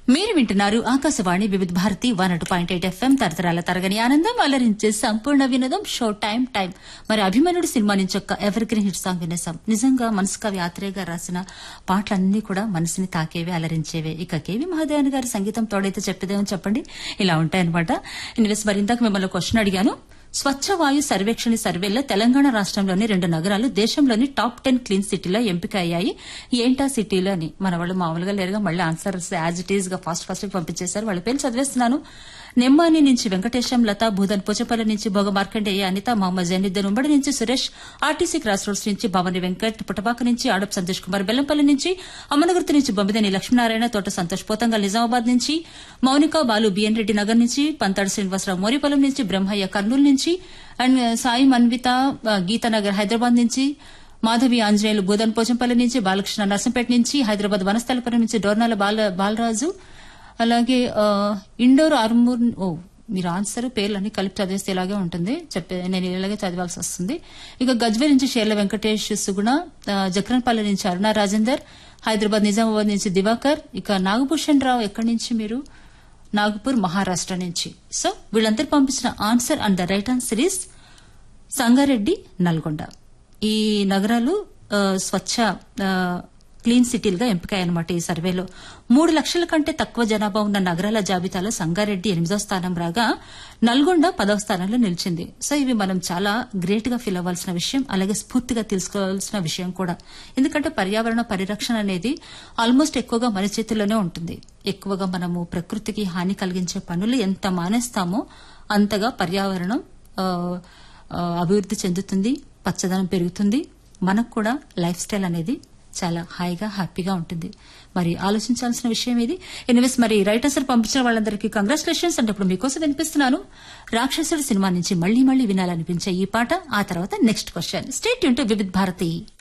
మీరు వింటున్నారు Akashvani Vividh Bharati one oh two point eight FM తరతరాల తరగని ఆనందం అలరించే సంపూర్ణ వినోదం షో టైం టైం మరి అభిమన్యుడు సినిమా నుంచి ఒక ఎవర్ గ్రీన్ హిట్ సాంగ్ వినేసాం నిజంగా మనసు కవి ఆత్రేయ గారు రాసిన పాటలన్నీ కూడా మనసుని తాకేవే అలరించేవే ఇక కేవి మహాదేవన్ గారి సంగీతం తోడైతే చెప్పేదేమో చెప్పండి ఇలా ఉంటాయన్నమాట ఇన్వెస్ట్ మరి ఇందాక మిమ్మల్ని క్వశ్చన్ అడిగాను స్వచ్ఛ వాయు సర్వేక్షణ సర్వేలో తెలంగాణ రాష్ట్రంలోని రెండు నగరాలు దేశంలోని టాప్ టెన్ క్లీన్ సిటీలో ఎంపిక అయ్యాయి ఏంటా సిటీలో అని మన వాళ్ళు మామూలుగా లేరుగా మళ్ళీ ఆన్సర్స్ యాజ్ ఇట్ ఈస్ గా ఫాస్ట్ ఫాస్ట్ పంపించేశారు వాళ్ళ పేరు చదివేస్తున్నాను నెమ్మాని నుంచి వెంకటేశం లత భూధన్ పోచపల్లి నుంచి భోగ మార్కండేయ అనిత మహమ్మద్ జైనుద్దీన్ ఉమ్మడి నుంచి సురేష్ ఆర్టీసీ క్రాస్ రోడ్స్ నుంచి భవని వెంకట్ పుటపాక నుంచి ఆడప్ సంతోష్ కుమార్ బెల్లంపల్లి నుంచి అమ్మనగుర్తి నుంచి బొమ్మిదేని లక్ష్మీనారాయణ తోట సంతోష్ పోతంగల్ నిజామాబాద్ నుంచి మౌనిక బాలు బిఎన్ రెడ్డి నగర్ నుంచి పంతాడు శ్రీనివాసరావు మోరిపల్లం నుంచి బ్రహ్మయ్య కర్నూలు నుంచి అండ్ సాయి మన్విత ఆ, గీతానగర్ హైదరాబాద్ నుంచి మాధవి ఆంజనేయులు బోధన్ పోచంపల్లి నుంచి బాలకృష్ణ నర్సంపేట నుంచి హైదరాబాద్ వనస్థలపురం నుంచి డోర్నాల బాల బాలరాజు అలాగే ఆ, ఇండోర్ ఆర్మూర్ ఓ మీరు ఆన్సర్ పేర్లన్నీ కలిపి చదివేస్తే ఇలాగే ఉంటుంది చెప్పే నేను ఇలాగే చదవాల్సి వస్తుంది ఇక గజ్వేల్ నుంచి షేర్ల వెంకటేష్ సుగుణ ఆ, జక్రన్పల్లి నుంచి అరుణ రాజేందర్ హైదరాబాద్ నిజామాబాద్ నుంచి దివాకర్ ఇక నాగభూషణ్ రావు ఎక్కడి నుంచి మీరు నాగపూర్ మహారాష్ట్ర నుంచి సో వీళ్ళందరూ పంపించిన answer and the right answer is Sangareddy Nalgonda ఈ నగరాలు ఆ, స్వచ్ఛ ఆ, క్లీన్ సిటీలుగా ఎంపికాయన్నమాట ఈ సర్వేలో మూడు లక్షల కంటే తక్కువ జనాభా ఉన్న నగరాల జాబితాలో సంగారెడ్డి ఎనిమిదో స్థానం రాగా నల్గొండ పదవ స్థానంలో నిలిచింది సో ఇవి మనం చాలా గ్రేట్ గా ఫీల్ అవ్వాల్సిన విషయం అలాగే స్ఫూర్తిగా తెలుసుకోవాల్సిన విషయం కూడా ఎందుకంటే పర్యావరణ పరిరక్షణ అనేది ఆల్మోస్ట్ ఎక్కువగా మన చేతుల్లోనే ఉంటుంది ఎక్కువగా మనము ప్రకృతికి హాని కలిగించే పనులు ఎంత మానేస్తామో అంతగా పర్యావరణం ఆ, ఆ, అభివృద్ధి చెందుతుంది పచ్చదనం పెరుగుతుంది మనకు కూడా లైఫ్ స్టైల్ అనేది చాలా హాయిగా హ్యాపీగా ఉంటుంది మరి ఆలోచించాల్సిన విషయం ఇది ఎనివేస్ మరి రైటర్స్ పంపించిన వాళ్ళందరికీ కంగ్రాచులేషన్స్ అంటే ఇప్పుడు మీకోసం వినిపిస్తున్నాను రాక్షసుడు సినిమా నుంచి మళ్లీ మళ్లీ వినాలనిపించే ఈ పాట ఆ తర్వాత నెక్స్ట్ క్వశ్చన్ స్టేట్ యూన్ టు వివిధ్ భారతి